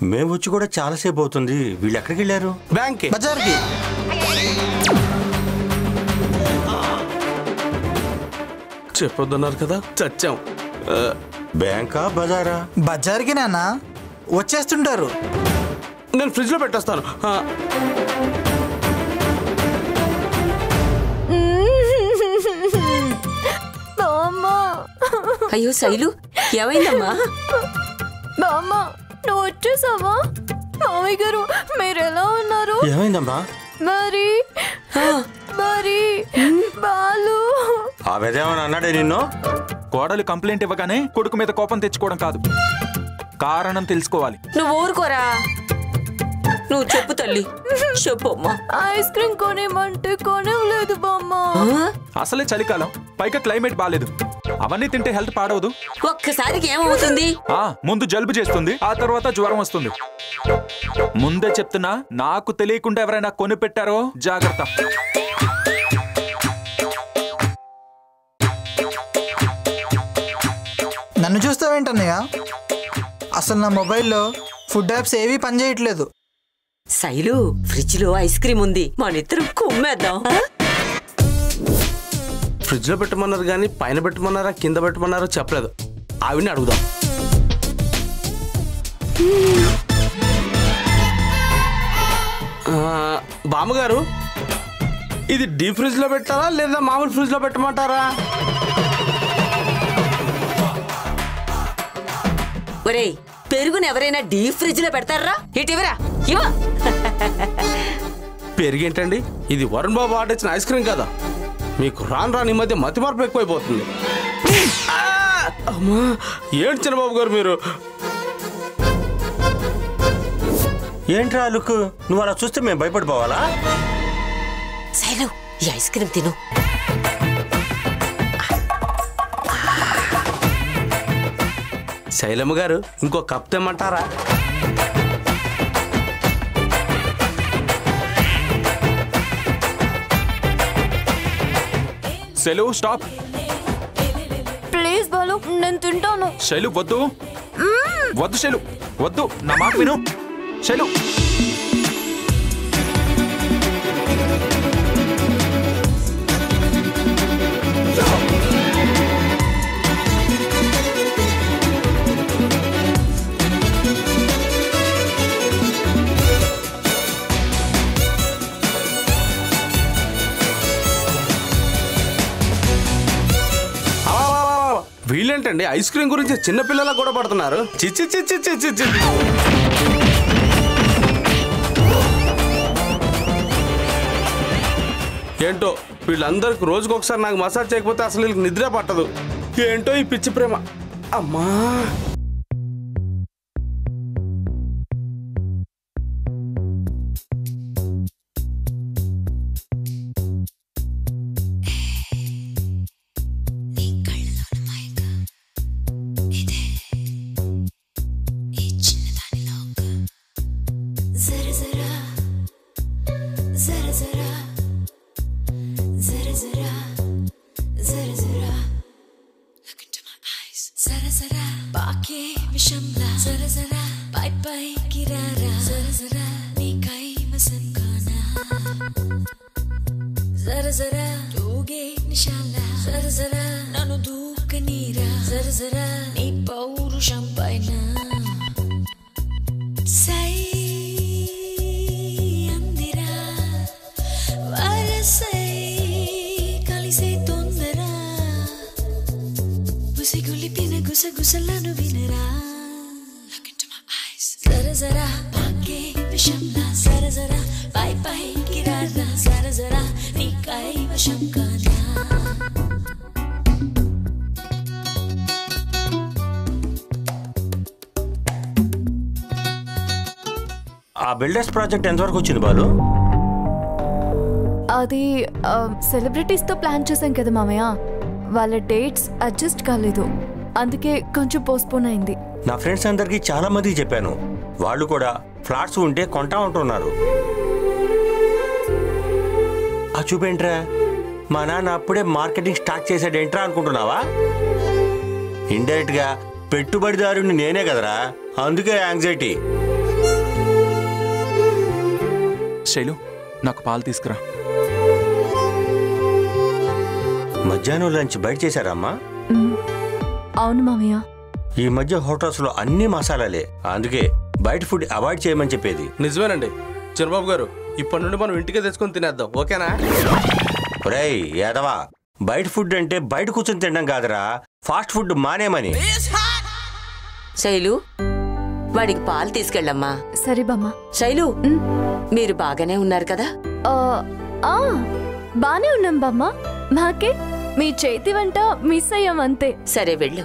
మేము వచ్చి కూడా చాలాసేపు అవుతుంది వీళ్ళు ఎక్కడికి వెళ్ళారు బ్యాంక్ బజార్కి చెప్పొద్దన్నారు కదా చచ్చాం ఆ, బ్యాంకా బజారా బజార్కి నాన్న వచ్చేస్తుంటారు నేను ఫ్రిడ్జ్ లో పెట్టేస్తాను ఆ, బామ్మ అయ్యో శైలు ఏమైందమ్మా బామ్మ నువ్వు వచ్చేసావా మామయ్య గారు మీరు ఎలా ఉన్నారు ఏమైందమ్మా మరి మరి బాలు ఆ విధేమని అన్నాడే నిన్ను కోడలు కంప్లైంట్ ఇవ్వగానే కొడుకు మీద కోపం తెచ్చుకోవడం కాదు కారణం తెలుసుకోవాలి నువ్వు ఊరుకోరా నువ్వు చెప్పు తల్లి చెప్పు అమ్మా ఐస్ క్రీమ్ కొనేమంటే కొనేవలేదు బామ్మ ఆ? అసలే చలికాలం పైగా క్లైమేట్ బాగాలేదు అవన్నీ తింటే హెల్త్ పాడవదు ఒక్కసారికి ఏమవుతుంది ఆ ముందు జలుబు చేస్తుంది ఆ తర్వాత జ్వరం వస్తుంది ముందే చెప్తున్నా నాకు తెలియకుండా ఎవరైనా కొని పెట్టారో జాగ్రత్త నన్ను చూస్తావేంటన్నయ్య అసలు నా మొబైల్లో ఫుడ్ యాప్స్ ఏవీ పనిచేయట్లేదు శైలు ఫ్రిడ్జ్ లో ఐస్ క్రీమ్ ఉంది మన ఇద్దరం కుమ్మేద్దాం ఆ? ఫ్రిడ్జ్ లో పెట్టమన్నారు కానీ పైన పెట్టమన్నారా కింద పెట్టమన్నారో చెప్పలేదు ఆవిడని అడుగుదాం ఆ, బామ్మగారు ఇది డీప్ ఫ్రిడ్జ్ లో పెట్టాలా లేదా మామూలు ఫ్రిడ్జ్ లో పెట్టమంటారా ఒరేయ్ పెరుగుని ఎవరైనా డీప్ ఫ్రిడ్జ్ లో పెడతారా ఇటివరా ఇవా పెరిగేంటండి ఇది వరుణ్ బాబు ఆర్డర్ ఇచ్చిన ఐస్ క్రీమ్ కదా మీకు రాను రాని ఈ మధ్య మతి మార్పు ఎక్కువైపోతుంది ఆ! అమ్మా ఏంటి చిన్నబాబు గారు మీరు ఏంట్రా లుక్ నువ్వు అలా చూస్తే మేము భయపడిపోవాలా శైలు ఈ ఐస్ క్రీమ్ తిను శైలమ్మ గారు ఇంకో కప్ తెమ్మంటారా సెలవు స్టాప్ ప్లీజ్ బాలు నేను తింటాను శైలు వద్దు వద్దు శైలు వద్దు నా మాట విను శైలు వీళ్ళేంటండి ఐస్ క్రీమ్ గురించి చిన్న పిల్లలకు కూడా పడుతున్నారు చిచ్చి చిచ్చి చిచ్చి చిచ్చి ఏంటో వీళ్ళందరికి రోజుకి ఒకసారి నాకు మసాజ్ చేయకపోతే అసలు వీళ్ళకి నిద్ర పట్టదు ఏంటో ఈ పిచ్చి ప్రేమ అమ్మా జర జరా జర జరా జర జరా జర జరా Look into my eyes జర జరా పాకే విషంలా జర జరా పై పై కిరారా జర జరా నీకై మసంగానా జర జరా తూగే నిశాలా జర జరా నన్ను దూకనీరా జర జరా నీ పౌరుషం పైన సై అందిరా వరసై కలిసే తొందర గుసిగులిపిన గుసగుసలను వినరా Look into my eyes. జర జర పాకే విషంలా జర జర పై పై కిరారా జర జర నీ కైవశం కానా ఆ బిల్డర్స్ ప్రాజెక్ట్ ఎంతవరకు వచ్చింది బాలు అది సెలబ్రిటీస్ తో ప్లాన్ చేశాం కదా మామయ్య వాళ్ళ డేట్స్ అడ్జస్ట్ కాలేదు అందుకే కొంచెం పోస్ట్పోన్ అయింది నా ఫ్రెండ్స్ అందరికీ చాలా మందికి చెప్పాను వాళ్ళు కూడా ఫ్లాట్స్ ఉంటే కొంటా ఉంటున్నారు ఆ చూపేంట్రా మా నాన్న అప్పుడే మార్కెటింగ్ స్టార్ట్ చేశాడేంట్రా అనుకుంటున్నావా ఇండైరెక్ట్ గా పెట్టుబడిదారుని నేనే కదరా అందుకే యాంగ్జైటీ శైలు నాకు పాలు తీసుకురా మధ్యాహ్నం లంచ్ బయట చేశారమ్మా మ్, అవును మామయ్య ఈ మధ్య హోటల్స్లో అన్ని మసాలాలే అందుకే బయట ఫుడ్ అవాయిడ్ చేయమని చెప్పేది నిజమేనండి చిరబాబు గారు ఇప్పటి నుండి మనం ఇంటికే తెచ్చుకొని తినేద్దాం ఓకేనా ఒరేయ్ యాదవా బయట ఫుడ్ అంటే బయట కూర్చొని తినడం కాదురా ఫాస్ట్ ఫుడ్ మానేమని శైలు వాడికి పాలు తీసుకెళ్ళమ్మా సరే బామ్మ శైలు మ్, మీరు బాగానే ఉన్నారు కదా ఆ, ఆ, బానే ఉన్నాం బామ్మ మాకే మీ చేతి వంట మిస్ అయ్యాం అంతే సరే వెళ్ళు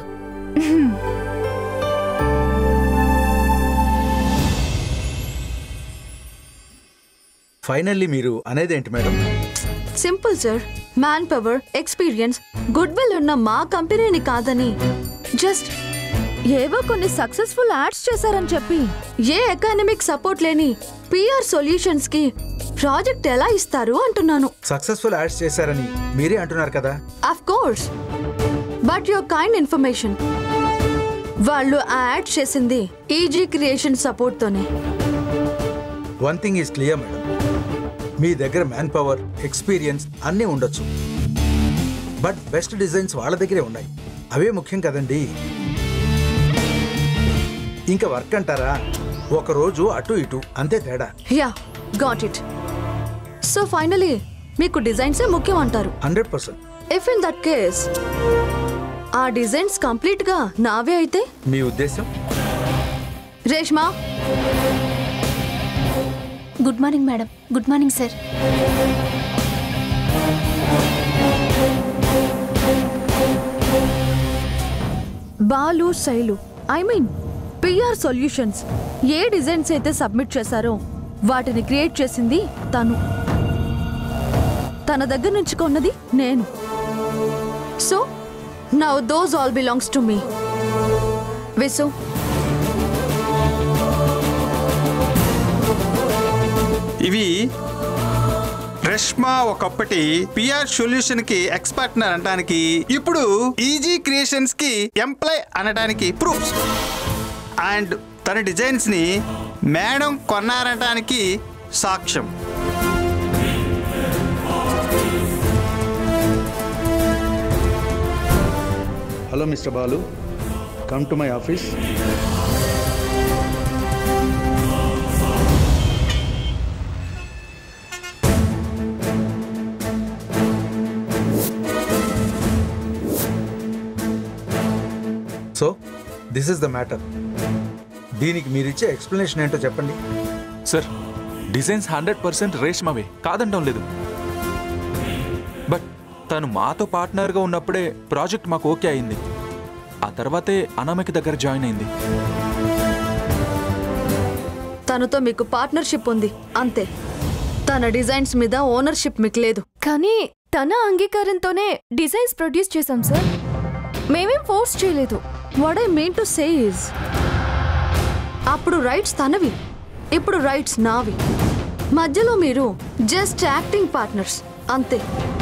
ఫైనల్లీ మీరు అనేదేంటి madam simple sir man power experience good will ఉన్న మా కంపెనీని కాదని జస్ట్ ఏవో కొన్ని సక్సెస్ఫుల్ యాడ్స్ చేశారని చెప్పి ఏ ఎకానమిక్ సపోర్ట్ లేని పిఆర్ సొల్యూషన్స్ కి ప్రాజెక్ట్ ఎలా ఇస్తారు అంటున్నాను సక్సెస్ఫుల్ యాడ్స్ చేశారని మీరే అంటున్నారు కదా of course but your kind information వాళ్ళు ఆ యాడ్ చేసింది ఈజీ క్రియేషన్ సపోర్ట్ తోనే one thing is clear madam మీ దగ్గర మ్యాన్ పవర్ ఎక్స్పీరియన్స్ అన్నీ ఉండొచ్చు బట్ బెస్ట్ డిజైన్స్ వాళ్ళ దగ్గరే ఉన్నాయి అవే ముఖ్యం కదండి ఇంకా వర్క్ అంటారా ఒక రోజు అటు ఇటు అంతే తేడా yeah got it so finally మీకు డిజైన్సే ముఖ్యం అంటారు hundred percent if in that case ఆ డిజైన్స్ కంప్లీట్ గా నావే అయితే మీ ఉద్దేశం Reshma good morning madam good morning sir Balu Shailu I mean PR solutions ఏ డిజైన్స్ అయితే సబ్మిట్ చేశారో వాటిని క్రియేట్ చేసింది తను తన దగ్గర నుంచి కొన్నది నేను so now those all belongs to me విసు ఇవి రెష్మా ఒకప్పటి పిఆర్ సొల్యూషన్ కి ఎక్స్పర్ట్ అనడానికి ఇప్పుడు ఈజీ క్రియేషన్స్ కి ఎంప్లాయ్ అనడానికి ప్రూఫ్స్ అండ్ తన డిజైన్స్ ని మేడం కొన్నారనడానికి సాక్ష్యం hello mister Balu come to my office so this is the matter దీనికి మీరిచ్చే ఎక్స్ప్లెనేషన్ ఏంటో చెప్పండి సార్ డిజైన్స్ హండ్రెడ్ పర్సెంట్ రేష్మవే కాదంటం లేదు బట్ తను మాతో పార్ట్నర్గా ఉన్నప్పుడే ప్రాజెక్ట్ మాకు ఓకే అయింది ఆ తర్వాతే అనామిక దగ్గర జాయిన్ అయింది తనతో మీకు పార్ట్నర్షిప్ ఉంది అంతే తన డిజైన్స్ మీద ఓనర్షిప్ మీకు లేదు కానీ తన అంగీకారంతోనే డిజైన్స్ ప్రొడ్యూస్ చేశాం సార్ మేమేం ఫోర్స్ చేయలేదు what I mean to say is అప్పుడు రైట్స్ తనవి ఇప్పుడు రైట్స్ నావి మధ్యలో మీరు జస్ట్ యాక్టింగ్ పార్ట్నర్స్ అంతే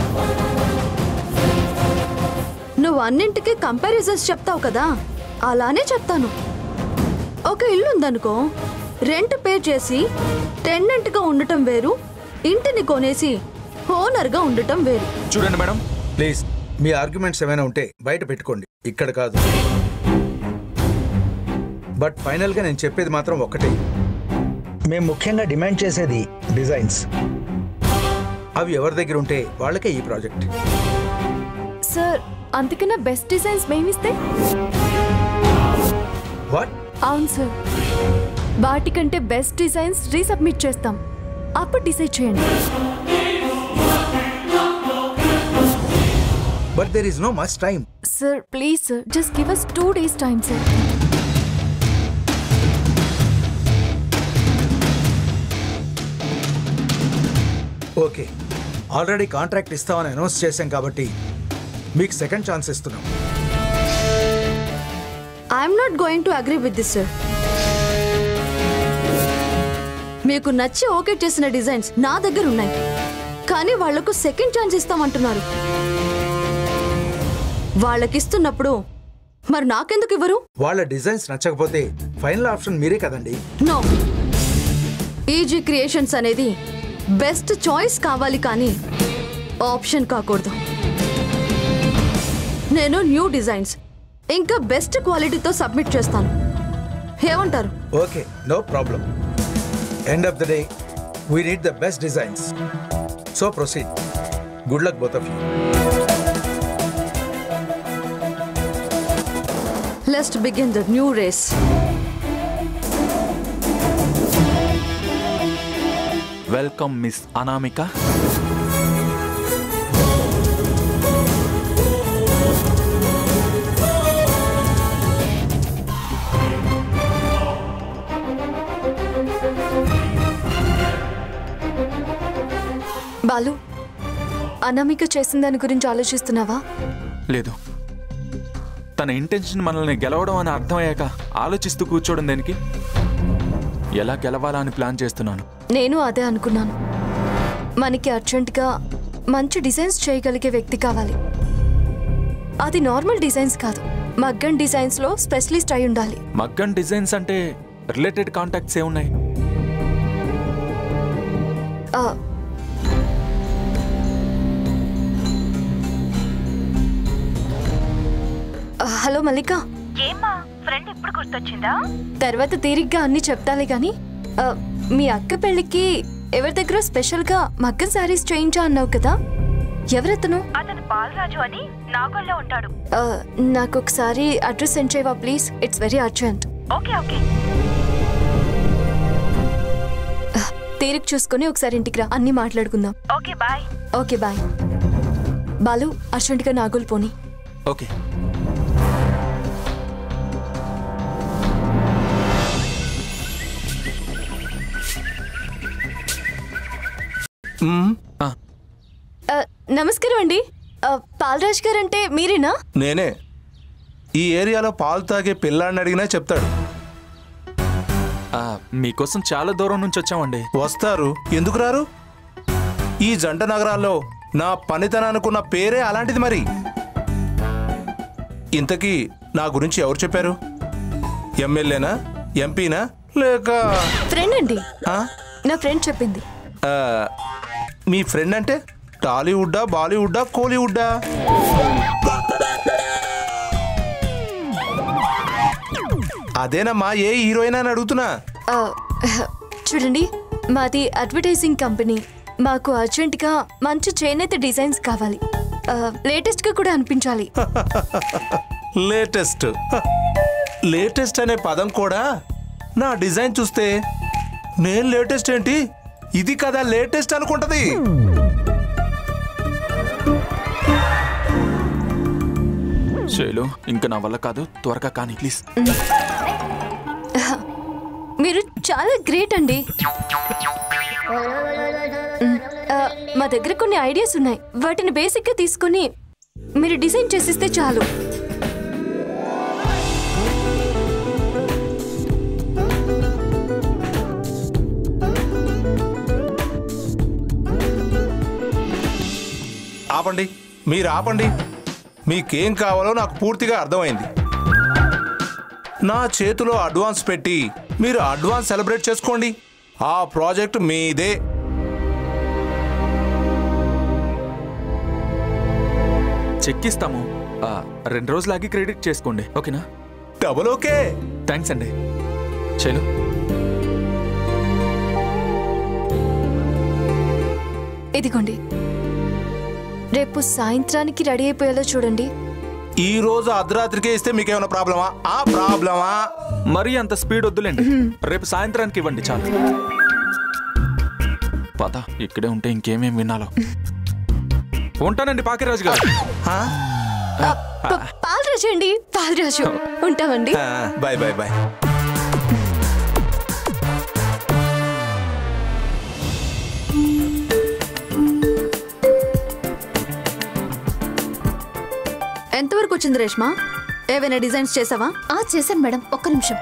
నువ్వు అన్నింటికి కంపారిజన్స్ చెప్తావు కదా అలానే చెప్తాను ఒక ఇల్లు ఉందనుకో రెంట్ పే చేసి టెన్నెంట్గా ఉండటం వేరు ఇంటిని కొనేసి ఓనర్గా ఉండటం వేరు చూడండి మేడం ప్లీజ్ మీ ఆర్గ్యుమెంట్స్ ఏమైనా ఉంటే బయట పెట్టుకోండి ఇక్కడ కాదు బట్ ఫైనల్గా నేను చెప్పేది మాత్రం ఒక్కటే మేము ముఖ్యంగా డిమాండ్ చేసేది డిజైన్స్ అవి ఎవరి దగ్గర ఉంటే వాళ్ళకే ఈ ప్రాజెక్ట్ సార్ అందుకన్నా బెస్ట్ డిజైన్స్ మేమిస్తే వాట్ అవును సార్ వాటికంటే బెస్ట్ డిజైన్స్ రీసబ్మిట్ చేస్తాం అప్పుడు డిసైడ్ చేయండి but there is no much time sir please sir just give us two days time sir okay already contract ఇస్తామని అనౌన్స్ చేశాం కాబట్టి మీకు సెకండ్ ఛాన్స్ ఇస్తున్నాం I'm not going to agree with this sir మీకు నచ్చి okay చేసిన designs నా దగ్గర ఉన్నాయి కానీ వాళ్లకు సెకండ్ ఛాన్స్ ఇస్తామంటున్నారు వాళ్ళకిస్తున్నప్పుడు మరి నాకెందుకు ఇవ్వరు వాళ్ళ డిజైన్స్ నచ్చకపోతే ఫైనల్ ఆప్షన్ మీరే కదండి నో ఈజీ క్రియేషన్స్ అనేది బెస్ట్ చాయిస్ కావాలి కానీ ఆప్షన్ కాకూడదు నేను న్యూ డిజైన్స్ ఇంకా బెస్ట్ క్వాలిటీతో సబ్మిట్ చేస్తాను ఏమంటారు okay no problem end of the day we need the best designs so proceed good luck both of you lest begin the new race welcome miss Anamika Balu Anamika చేసిన దాని గురించి ఆలోచిస్తున్నావా లేదు తన ఇంటెన్షన్ మనల్ని గెలవడం అని అర్థమయ్యాక ఆలోచిస్తూ కూర్చోవడం దేనికి ఎలా గెలవాలా అని ప్లాన్ చేస్తున్నాను నేను అదే అనుకున్నాను మనకి అర్జెంటుగా మంచి డిజైన్స్ చేయగలిగే వ్యక్తి కావాలి అది నార్మల్ డిజైన్స్ కాదు మగ్గన్ డిజైన్స్లో స్పెషలిస్ట్ అయి ఉండాలి మగ్గన్ డిజైన్స్ అంటే రిలేటెడ్ కాంటాక్ట్స్ ఏ ఉన్నాయి ఆ, ఆ, హలో మల్లిక ఏమ్మా ఫ్రెండ్ ఇప్పుడు గుర్తొచ్చిందా తర్వాత తీరిగ్గా అన్ని చెప్తాలే గాని ఆ, మీ అక్క పెళ్ళికి ఎవరి దగ్గర స్పెషల్గా మగ్గన్ శారీస్ చేయించా అన్నావు కదా ఎవరతను అతను బాలరాజు అని నాగోల్లో ఉంటాడు ఆ, నాకు ఒకసారి అడ్రస్ సెండ్ చేయవా please it's very urgent okay okay తీరిక చూసుకొని ఒకసారి ఇంటికి రా అన్ని మాట్లాడుకుందాం okay bye okay bye Balu అర్జెంటుగా నాగులు పోని ఓకే ఆ, నమస్కారం అండి ఆ, పాలరాజ్ గారు అంటే మీరేనా నేనే ఈ ఏరియాలో పాలు తాగే పిల్లాడిని అడిగినా చెప్తాడు ఆ, మీకోసం చాలా దూరం నుంచి వచ్చామండి వస్తారు ఎందుకు రారు ఈ జంట నగరాల్లో నా పనితనానుకున్న పేరే అలాంటిది మరి ఇంతకీ నా గురించి ఎవరు చెప్పారు ఎమ్మెల్యేనా ఎంపీనా లేక ఫ్రెండ్ అండి ఆ? నా ఫ్రెండ్ చెప్పింది ఆ, మీ ఫ్రెండ్ అంటే టాలీవుడ్డా బాలీవుడ్డా కోలీవుడ్డా అదేనమ్మా ఏ హీరోయిన్ అని అడుగుతున్నా ఆ, చూడండి మాది అడ్వర్టైజింగ్ కంపెనీ మాకు అర్జెంటుగా మంచి చేనేత డిజైన్స్ కావాలి ఆ, లేటెస్ట్గా కూడా అనిపించాలి లేటెస్ట్ హ, లేటెస్ట్ అనే పదం కూడా నా డిజైన్ చూస్తే నేను లేటెస్ట్ ఏంటి ఇది కదా లేటెస్ట్ అనుకుంటది శైలు ఇంకా నా వల్ల కాదు త్వరగా కానీ ప్లీజ్ మీరు చాలా గ్రేట్ అండి మ్, ఆ, మా దగ్గర కొన్ని ఐడియాస్ ఉన్నాయి వాటిని బేసిక్గా తీసుకొని మీరు డిజైన్ చేసిస్తే చాలు ఆపండి మీరు ఆపండి మీకేం కావాలో నాకు పూర్తిగా అర్థమైంది నా చేతిలో అడ్వాన్స్ పెట్టి మీరు అడ్వాన్స్ సెలబ్రేట్ చేసుకోండి ఆ ప్రాజెక్ట్ మీదే చెక్ ఇస్తాము ఆ, రెండు రోజులాగి క్రెడిట్ చేసుకోండి ఓకేనా డబుల్ ఓకే థ్యాంక్స్ అండి శైలు ఇదిగోండి రేపు సాయంత్రానికి రెడీ అయిపోయేలా చూడండి ఈ రోజు అర్ధరాత్రికే ఇస్తే మీకేమైనా ప్రాబ్లమా ఆ ప్రాబ్లమా మరీ అంత స్పీడ్ వద్దులేండి రేపు సాయంత్రానికి ఇవ్వండి చాలు పద ఇక్కడే ఉంటే ఇంకేమేం వినాలో ఉంటానండి పాకిరాజు గారు ప- పాలరాజు అండి పాలరాజు ఉంటామండి బాయ్ బాయ్ బాయ్ ఎంతవరకు వచ్చింది రేష్మా ఏవైనా డిజైన్స్ చేసావా ఆ చేశాను మేడం ఒక్క నిమిషం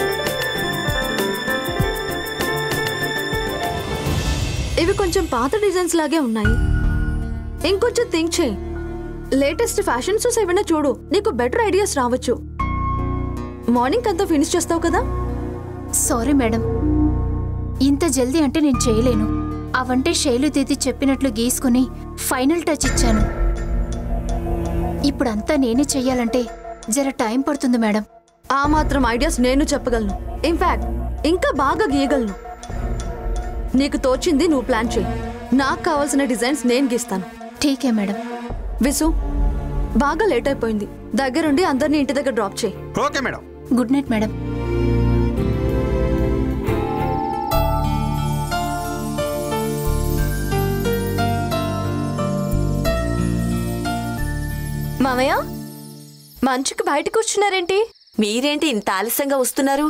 ఇవి కొంచెం పాత డిజైన్స్ లాగే ఉన్నాయి ఇంకొంచెం థింక్ చేయి లేటెస్ట్ ఫ్యాషన్ షోస్ ఏమైనా చూడు నీకు బెటర్ ఐడియాస్ రావచ్చు మార్నింగ్ అంతా ఫినిష్ చేస్తావు కదా సారీ మేడం ఇంత జల్దీ అంటే నేను చేయలేను అవంటే శైలు దీది చెప్పినట్లు గీసుకుని ఫైనల్ టచ్ ఇచ్చాను ఇప్పుడంతా నేనే చెయ్యాలంటే జర టైం పడుతుంది మేడం ఆ మాత్రం ఐడియాస్ నేను చెప్పగలను ఇన్ఫాక్ట్ ఇంకా బాగా గీయగలను నీకు తోచింది నువ్వు ప్లాన్ చేయి నాకు కావాల్సిన డిజైన్స్ నేను గీస్తాను ఠీకే మేడం విసు బాగా లేట్ అయిపోయింది దగ్గరుండి అందరినీ ఇంటి దగ్గర డ్రాప్ చేయి okay madam good night madam మామయ్య మంచుకి బయట కూర్చున్నారేంటి మీరేంటి ఇంత ఆలస్యంగా వస్తున్నారు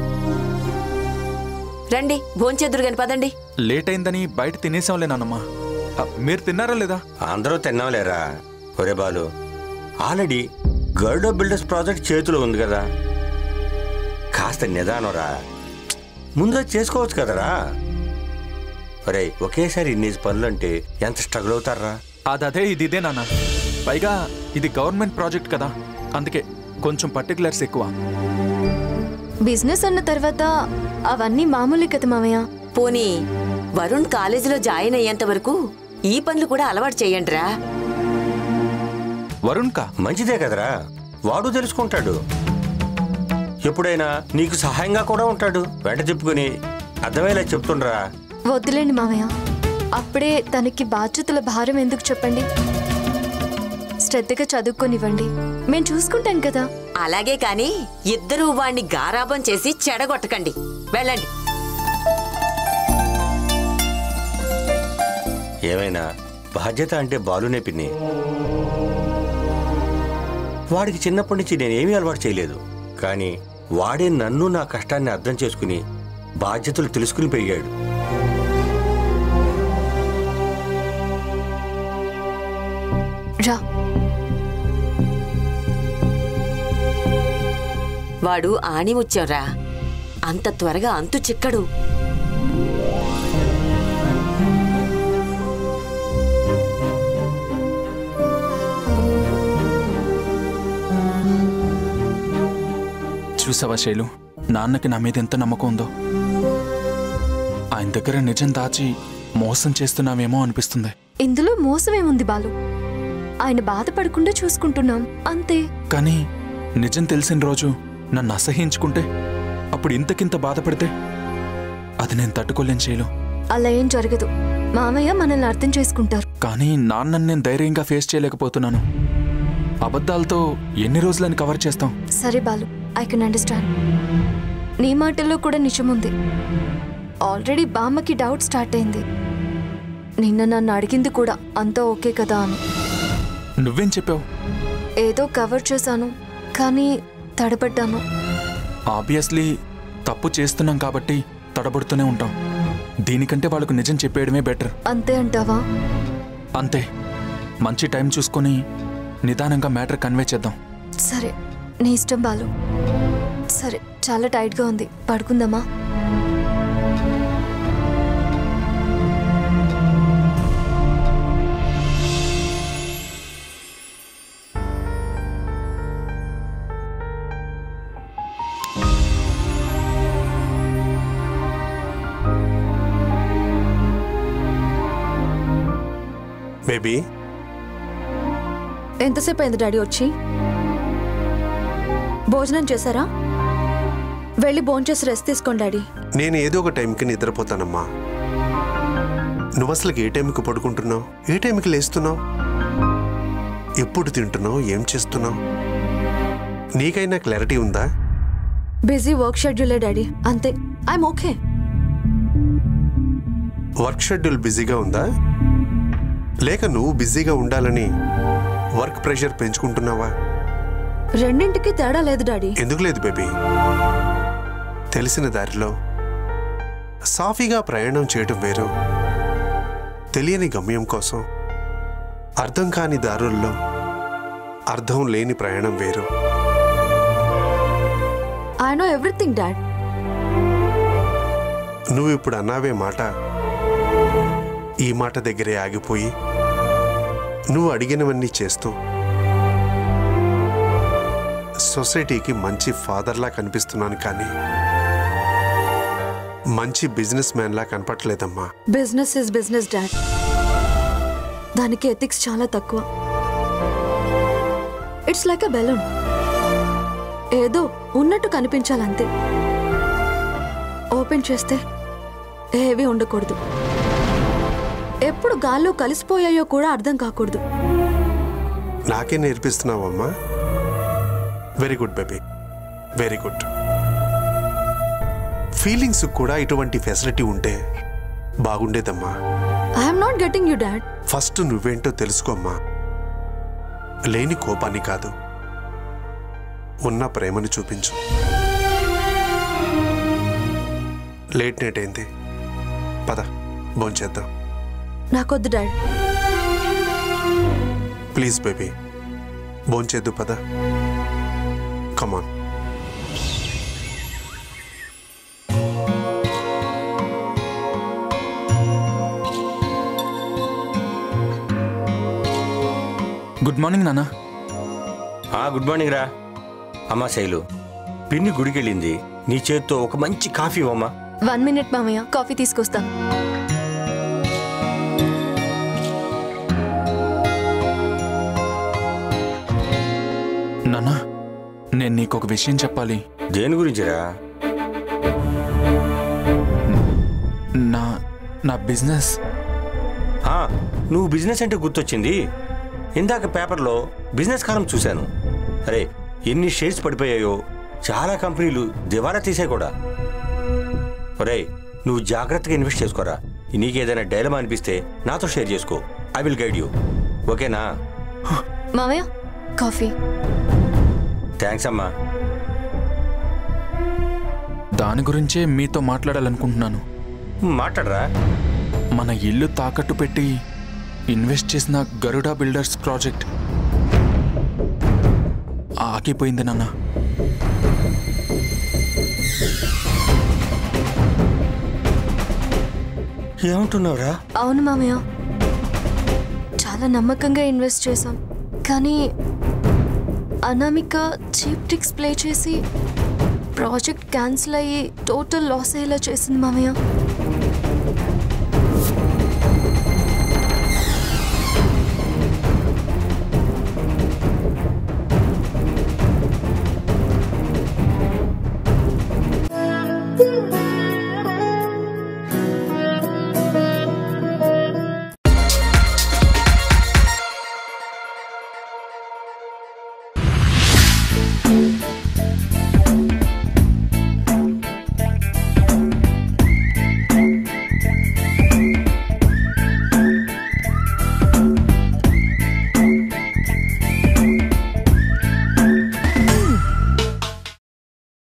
రండి భోంచేద్దురు గాని పదండి లేట్ అయిందని బయట తినేసాంలే నాన్నమ్మా ఆ, మీరు తిన్నారా లేదా అందరూ తిన్నాంలేరా ఒరే బాలు ఆల్రెడీ గర్డో బిల్డర్స్ ప్రాజెక్ట్ చేతిలో ఉంది కదా కాస్త నిదానరా ముందు అది చేసుకోవచ్చు కదరా ఒరే ఒకేసారి ఇన్ని పనులంటే ఎంత స్ట్రగుల్ అవుతారా అదదే ఇది ఇదే నాన్న పైగా ఇది గవర్నమెంట్ ప్రాజెక్ట్ కదా అందుకే కొంచెం పర్టికులర్స్ ఎక్కువ బిజినెస్ అన్న తర్వాత అవన్నీ మామూలు కదా మామయ్య పోనీ వరుణ్ కాలేజీలో జాయిన్ అయ్యేంత వరకు ఈ పనులు కూడా అలవాటు చేయండిరా వరుణ్ కా మంచిదే కదరా వాడు తెలుసుకుంటాడు ఎప్పుడైనా నీకు సహాయంగా కూడా ఉంటాడు వెంట చెప్పుకుని అర్థమయ్యేలా చెప్తుండ్రా వద్దులేండి మామయ్య అప్పుడే తనకి బాధ్యతల భారం ఎందుకు చెప్పండి శ్రద్ధగా చదువుకొనివ్వండి మేము చూసుకుంటాం కదా అలాగే కాని ఇద్దరూ వాణ్ణి గారాబం చేసి చెడగొట్టకండి వెళ్ళండి ఏమైనా బాధ్యత అంటే బాలునే పిన్ని వాడికి చిన్నప్పటి నుంచి నేనేమీ అలవాటు చేయలేదు కానీ వాడే నన్ను నా కష్టాన్ని అర్థం చేసుకుని బాధ్యతలు తెలుసుకుని పెరిగాడు రా వాడు ఆణిముత్యంరా అంత త్వరగా అంతు చిక్కడు చూసావా శైలు నాన్నకి నా మీద ఎంత నమ్మకం ఉందో ఆయన దగ్గర నిజం దాచి మోసం చేస్తున్నామేమో అనిపిస్తుంది ఇందులో మోసమేముంది బాలు ఆయన బాధపడకుండా చూసుకుంటున్నాం అంతే కానీ నిజం తెలిసిన రోజు నన్ను అసహించుకుంటే అప్పుడు ఇంతకింత బాధపడితే అది నేను తట్టుకోలేను శైలు అలా ఏం జరగదు మామయ్య మనల్ని అర్థం చేసుకుంటారు కానీ నాన్నని నేను ధైర్యంగా ఫేస్ చేయలేకపోతున్నాను అబద్ధాలతో ఎన్ని రోజులని కవర్ చేస్తాం సరే బాలు ఐ కెన్ అండర్స్టాండ్ నీ మాటల్లో కూడా నిజముంది ఆల్రెడీ బామ్మకి డౌట్ స్టార్ట్ అయింది నిన్న నన్ను అడిగింది కూడా అంతా ఓకే కదా అని నువ్వేం చెప్పావు ఏదో కవర్ చేశాను కానీ తడబడ్డాను ఆబ్వియస్లీ తప్పు చేస్తున్నాం కాబట్టి తడబడుతూనే ఉంటాం దీనికంటే వాళ్ళకు నిజం చెప్పేయడమే బెటర్ అంతే అంటావా అంతే మంచి టైం చూసుకొని నిదానంగా మ్యాటర్ కన్వే చేద్దాం సరే నీ ఇష్టం బాలు సరే చాలా టైట్గా ఉంది పడుకుందామా బేబీ ఎంతసేపు అయింది డాడీ వచ్చి భోజనం చేశారా వెళ్ళి భోంచేసి రెస్ట్ తీసుకోండి డాడీ నేను ఏదో ఒక టైంకి నిద్రపోతానమ్మా నువ్వు అసలు ఏ టైంకి పడుకుంటున్నావు ఏ టైంకి లేస్తున్నావు ఎప్పుడు తింటున్నావు ఏం చేస్తున్నావు నీకైనా క్లారిటీ ఉందా బిజీ వర్క్ షెడ్యూలే డాడీ అంతే ఐఎమ్ ఓకే వర్క్ షెడ్యూల్ బిజీగా ఉందా లేక నువ్వు బిజీగా ఉండాలని వర్క్ ప్రెషర్ పెంచుకుంటున్నావా రెండింటికి తేడా లేదు డాడీ ఎందుకు లేదు బేబీ తెలిసిన దారిలో సాఫీగా ప్రయాణం చేయడం వేరు తెలియని గమ్యం కోసం అర్థం కాని దారుల్లో అర్థం లేని ప్రయాణం వేరు ఐ నో ఎవ్రీథింగ్ డాడ్ నువ్వు ఇప్పుడు అన్నావే మాట ఈ మాట దగ్గరే ఆగిపోయి నువ్వు అడిగినవన్నీ చేస్తూ సొసైటీకి మంచి ఫాదర్లా కనిపిస్తున్నాను కానీ మంచి బిజినెస్ మ్యాన్ లా కనపట్లేదమ్మా బిజినెస్ ఇస్ బిజినెస్ డాడ్ దానికి ఎథిక్స్ చాలా తక్కువ ఇట్స్ లైక్ అ బెలూన్ ఏదో ఉన్నట్టు కనిపించాలంతే ఓపెన్ చేస్తే ఏవి ఉండకూడదు ఎప్పుడు గాల్లో కలిసిపోయాయో కూడా అర్థం కాకూడదు నాకే నేర్పిస్తున్నావమ్మా very good baby very good feelings కూడా ఇటువంటి ఫెసిలిటీ ఉంటే బాగుండేదమ్మా I'm not getting you dad first నువ్వేంటో తెలుసుకోమ్మా లేని కోపాన్ని కాదు ఉన్న ప్రేమని చూపించు లేట్ నైట్ అయింది పద భోంచేద్దాం నాకొద్దు డాడ్ ప్లీజ్ బేబీ భోంచేద్దు పద కమాన్ గుడ్ మార్నింగ్ నాన్న ఆ గుడ్ మార్నింగ్ రా అమ్మా శైలు పిన్ని గుడికెళ్ళింది నీ చేత్తో ఒక మంచి కాఫీ ఇవ్వమ్మా వన్ మినిట్ మామయ్య కాఫీ తీసుకొస్తాను నాన్న నేను నీకు ఒక విషయం చెప్పాలి దేని గురించిరా నా నా బిజినెస్ ఆ, నువ్వు బిజినెస్ అంటే గుర్తొచ్చింది ఇందాక పేపర్లో బిజినెస్ కాలం చూశాను అరే ఎన్ని షేర్స్ పడిపోయాయో చాలా కంపెనీలు దివాలా తీసాయి కూడా ఒరే నువ్వు జాగ్రత్తగా ఇన్వెస్ట్ చేసుకోరా నీకేదైనా డైలమా అనిపిస్తే నాతో షేర్ చేసుకో ఐ విల్ గైడ్ యూ ఓకేనా మామయ్య కాఫీ థ్యాంక్స్ అమ్మా దాని గురించే మీతో మాట్లాడాలనుకుంటున్నాను మాట్లాడరా మన ఇల్లు తాకట్టు పెట్టి ఇన్వెస్ట్ చేసిన గరుడా బిల్డర్స్ ప్రాజెక్ట్ ఆగిపోయింది నాన్న ఏమంటున్నావురా అవును మామయ్య చాలా నమ్మకంగా ఇన్వెస్ట్ చేశాం కానీ అనామిక చీప్ ట్రిక్స్ ప్లే చేసి ప్రాజెక్ట్ క్యాన్సిల్ అయ్యి టోటల్ లాస్ అయ్యేలా చేసింది మామయ్య